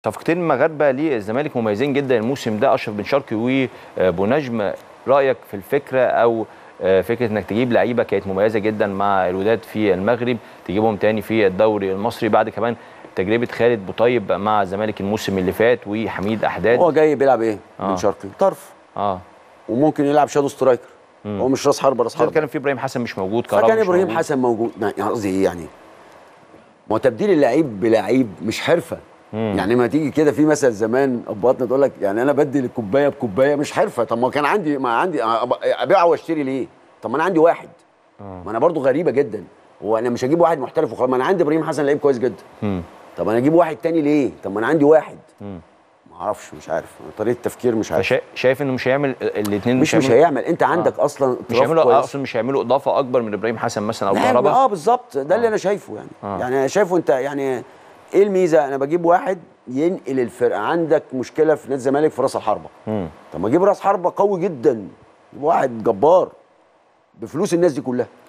صفقتين المغاربه للزمالك مميزين جدا الموسم ده اشرف بن شرقي وبونجم رايك في الفكره او فكره انك تجيب لعيبه كانت مميزه جدا مع الوداد في المغرب تجيبهم تاني في الدوري المصري بعد كمان تجربه خالد بوطيب مع الزمالك الموسم اللي فات وحميد احداد هو جاي بيلعب ايه آه. بن شرقي طرف اه وممكن يلعب شادو سترايكر هو مش راس حربه راس حربه كان في ابراهيم حسن مش موجود كهربا فكان مش ابراهيم موجود. حسن موجود يعني قصدي ايه يعني ما هو تبديل اللعيب بلعيب مش حرفه مم. يعني ما تيجي كده في مثل زمان ابهاتنا تقول لك يعني انا بدي الكوبايه بكوبايه مش حرفه طب ما كان عندي ما عندي أب- ابيعه واشتري ليه طب ما انا عندي واحد ما انا برضو غريبه جدا هو انا مش هجيب واحد محترف وخلاص ما انا عندي ابراهيم حسن لعيب كويس جدا مم. طب انا اجيب واحد تاني ليه طب ما انا عندي واحد مم. ما اعرفش مش عارف طريقه تفكير مش عارف فشا- شايف انه مش هيعمل الاثنين مش مش هيعمل انت عندك اصلا مش اطراف هيعملوا كويس. اقصد مش هيعملوا اضافه اكبر من ابراهيم حسن مثلا او لا، كهربا اه بالظبط ده اللي انا شايفه يعني آه. يعني انا شايفه انت يعني ايه الميزه انا بجيب واحد ينقل الفرقه عندك مشكله في نادي الزمالك في راس الحربه مم. طب ما اجيب راس حربه قوي جدا جيب واحد جبار بفلوس الناس دي كلها